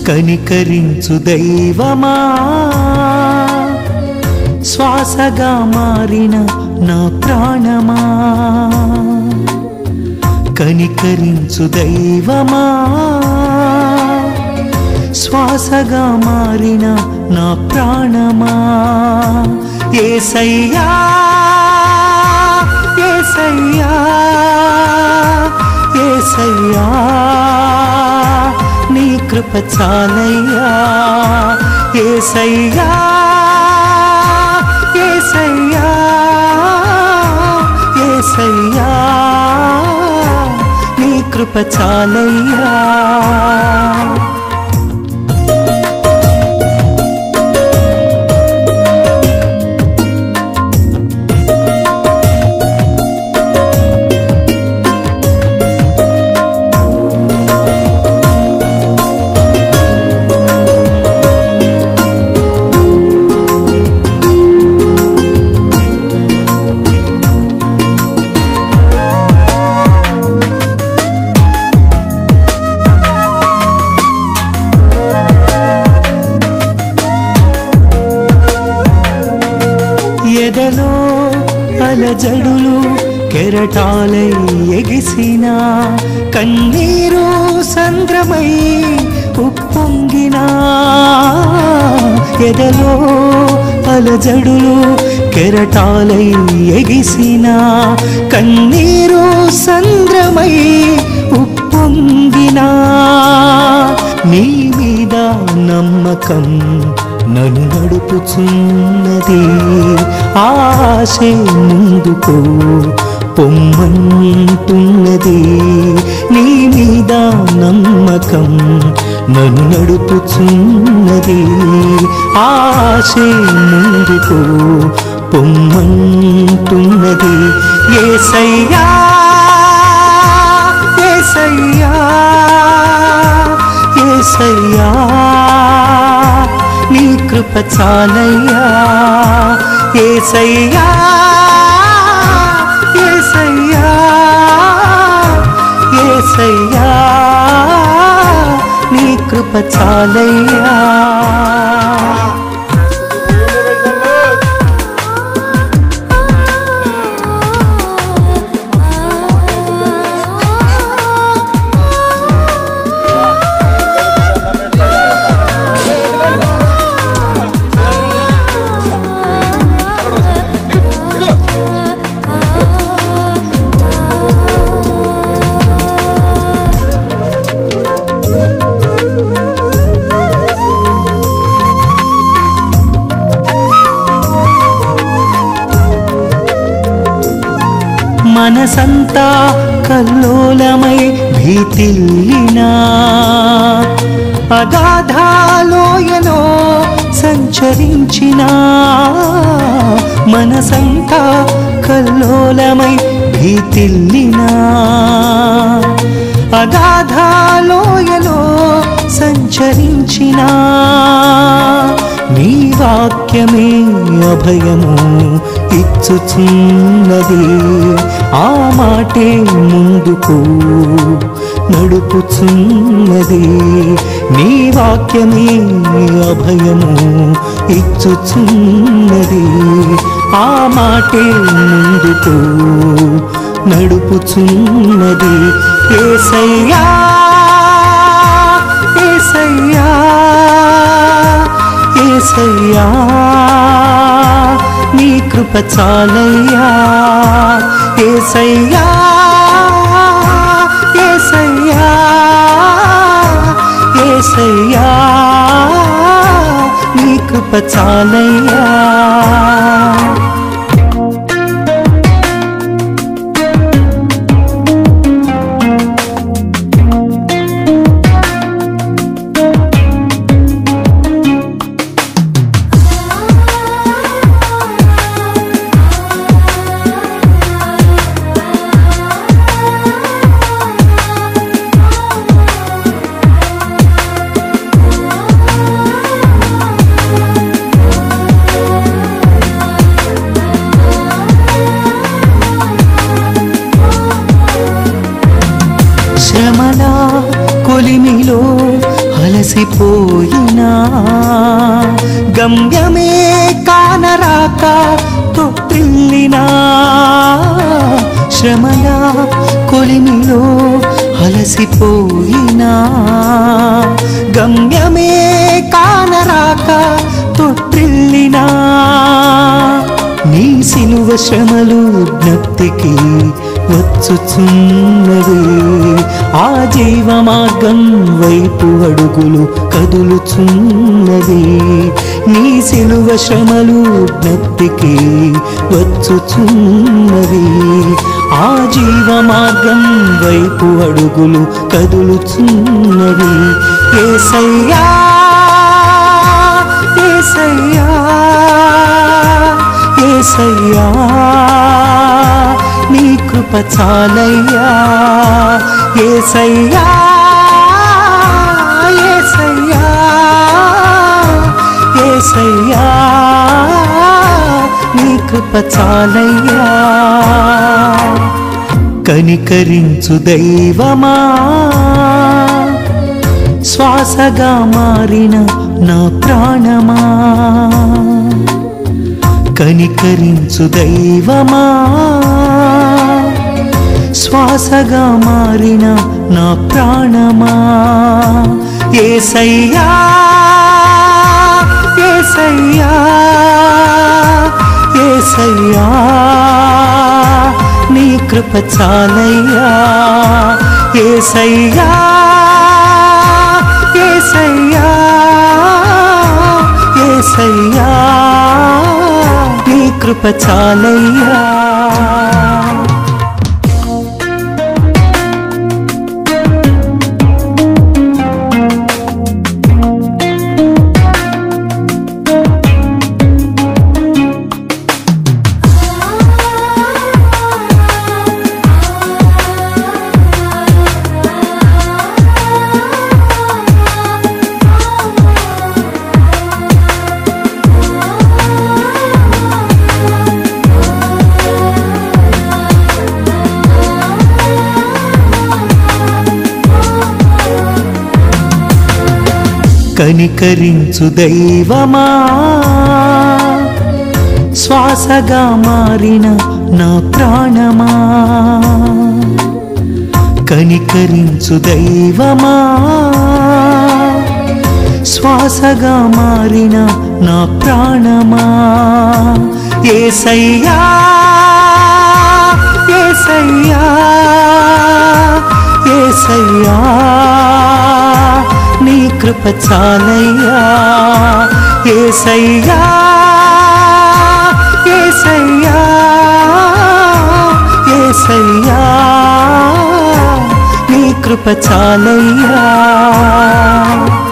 కనికరించు దైవమా శ్వాసగా మారిన నా ప్రాణమా కనికరించు దైవమా శ్వాసగా మారిన నా ప్రాణమా ఏసయ్యా ఏసయ్యా ఏసయ్యా నీ కృప చాలయ్యా ఏసయ్యా ఏసయ్యా ఏసయ్యా నీ కృప చాలయ్యా ఎదలో అలజడులు కెరటాలై ఎగిసిన కన్నీరు సంద్రమై ఉప్పొంగిన ఎదలో అలజడులు కెరటాలై ఎగిసిన కన్నీరు సంద్రమై ఉప్పొంగిన నీ మీద నమ్మకం నన్ను నడుపుచున్నది ఆశే ముందుకు పొమ్మంటున్నది నీ మీద నమ్మకం నన్ను నడుపుచున్నది ఆశే ముందుకు పొమ్మంటున్నది ఏసయ్యా ఏసయ్యా ఏసయ్యా నీ కృప చాలయ్యా ఏసయ్యా ఏసయ్యా ఏసయ్యా నీ కృప చాలయ్యా మనసంతా కల్లోలమై భీతిల్లినా అగాధాలోయలో సంచరించిన మనసంతా కల్లోలమై భీతిల్లినా అగాధాలోయలో సంచరించిన నీ వాక్యమే అభయము ఇచ్చుచున్నది ఆ మాటే ముందుకు నడుపుచున్నది నీ వాక్యమే అభయము ఇచ్చుచున్నది ఆ మాటే ముందుకు నడుపుచున్నది ఏసయ్యా ఏసయ్యా ఏసయ్యా నీ కృప చాలయ్యా ఏసయ్యా ఏసయ్యా ఏసయ్యా నీ కృప చాలయ్యా శ్రమల కొలిమిలో అలసిపోయినా గమ్యమే కానరాక తొట్టిల్లినా శ్రమల కొలిమిలో అలసిపోయినా గమ్యమే కానరాక తొట్టిల్లినా నీ సిలువ శ్రమలు జ్ఞప్తికి వచ్చుచున్నది ఆ జీవ మార్గం వైపు అడుగులు కదులుచున్నది నీ సిలువ శ్రమలు జ్ఞప్తికి వచ్చుచున్నది ఆ జీవ మార్గం వైపు అడుగులు కదులుచున్నది ఏసయ్యా ఏసయ్యా ఏసయ్యా నీ కృప చాలయ్యా ఏసయ్యా ఏసయ్యా ఏసయ్యా నీ కృప చాలయ్యా కనికరించు దైవమా శ్వాసగా మారిన నా ప్రాణమా కనికరించు దైవమా శ్వాసగా మారిన నా ప్రాణమా ఏసయ్యా ఏసయ్యా ఏసయ్యా నీ కృప చాలయ్యా ఏసయ్యా ఏసయ్యా ఏసయ్యా నీ కృప చాలయ్యా కనికరించు దైవమా శ్వాసగా మారిన నా ప్రాణమా కనికరించు దైవమా శ్వాసగా మారిన నా ప్రాణమా ఏసయ్యా ఏసయ్యా ఏసయ్యా నీ కృప చాలయ్యా ఏసయ్యా ఏసయ్యా ఏసయ్యా నీ కృప చాలయ్యా